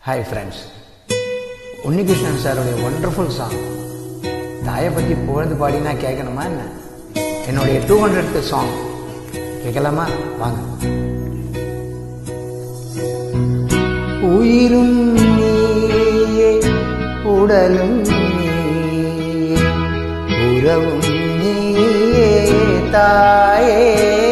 Hi friends Unnikrishnan சாருடைய wonderful song தாயை பற்றி புகழ்ந்து பாடினா கேட்கணுமா என்ன என்னுடைய டூ ஹண்ட்ரட் சாங் கேட்கலாமா வாங்க உயிரும் நீயே உடலும் நீயே உறவும் நீயே தாயே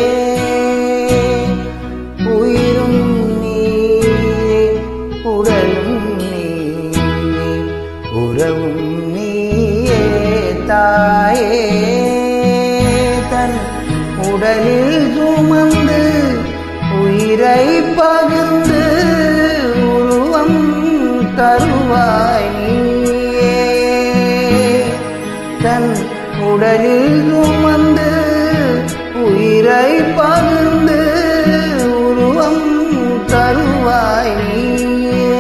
உயிரும் நீயே உடலும் நீயே உறவும் நீயே தாயே தன் உடலில் சுமந்து உயிரை பகிர்ந்து உருவம் தருவாய் நீயே தன் உடலில் சுமந்து உயிரை பகிர்ந்து உருவம் தருவாய் நீயே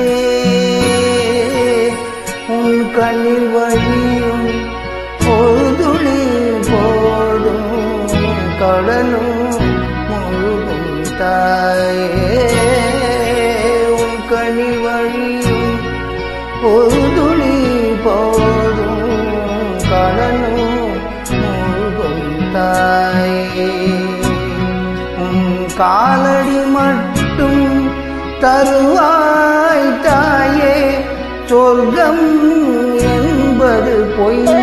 உன் கண்ணில் வழியும் ஒரு துளி போதும் கடலும் முழுகும் தாயே உன் கண்ணில் வழியும் ஒரு துளி போதும் கடலும் முழுகும் தாயே உன் காலடி மட்டும் தருவாய் தாயே சொர்க்கம் என்பது பொய்யே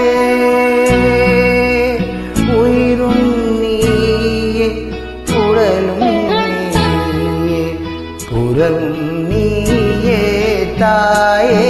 உயிரும் நீயே உடலும் நீயே புறவும் நீயே தாயே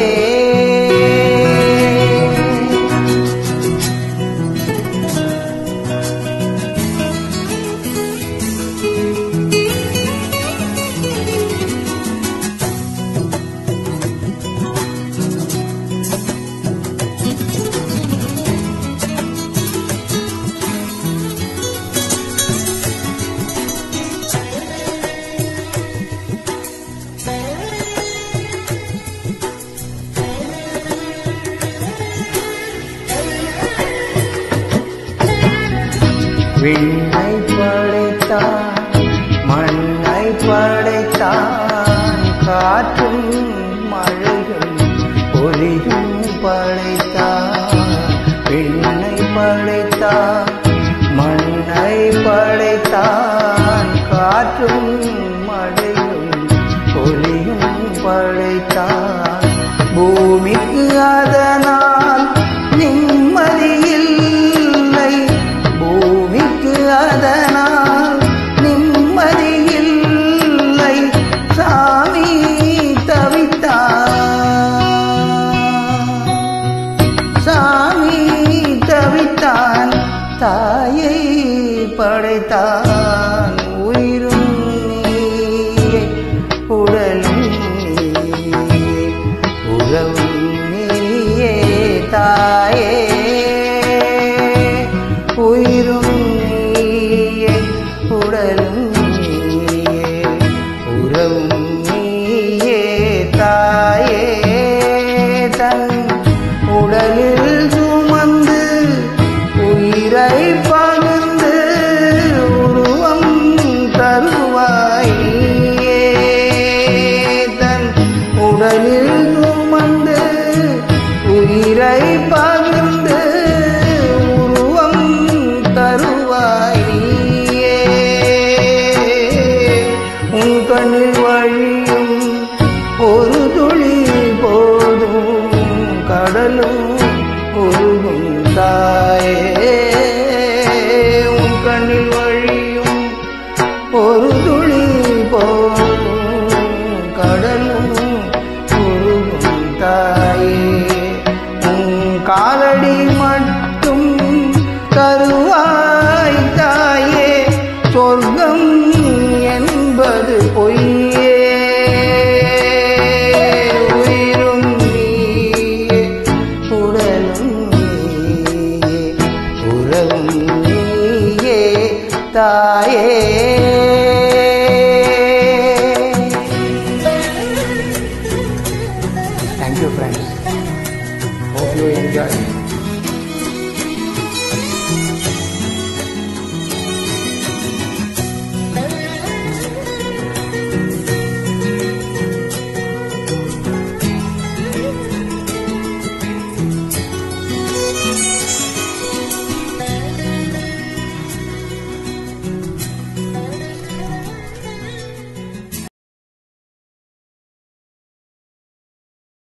விண்ணை படைத்தான் மண்ணை படைத்தான் காற்றும் மழையும் ஒலியும் படைத்தான் விண்ணை படைத்தான் மண்ணை படைத்தான் காற்றும் மழையும் ஒலியும் படைத்தான் பூமிக்கு அதனால் நிம்மதியில்லை பூமிக்கு அதனால் நிம்மதியில்லை சாமி தவித்தான் சாமி தவித்தான் தாயை படைத்தான் உயிரும் நீயே உடலும் நீயே உறவும் நீயே தாயே உயிரும் நீயே உடலும் நீயே உறவும் நீயே தாயே தன் உடலில் சுமந்து உயிரை பகிர்ந்து உருவம் தருவாய் நீயே தன் உடலில் சுமந்து உயிரை பகிர்ந்து உருவம் தருவாய் நீயே உன் கண்ணில் வழியும் ஒரு துளி போதும் கடலும் உருகும் தாயே உன் கண்ணில் வழியும் ஒரு துளி போதும் கடலும் உருகும் தாயே உன் காலடி மட்டும் தருவாய் தாயே சொர்க்கம் என்பது பொய்யே உயிரும் நீயே உடலும் நீயே உறவும் நீயே தாயே Thank you friends. Hope you enjoy.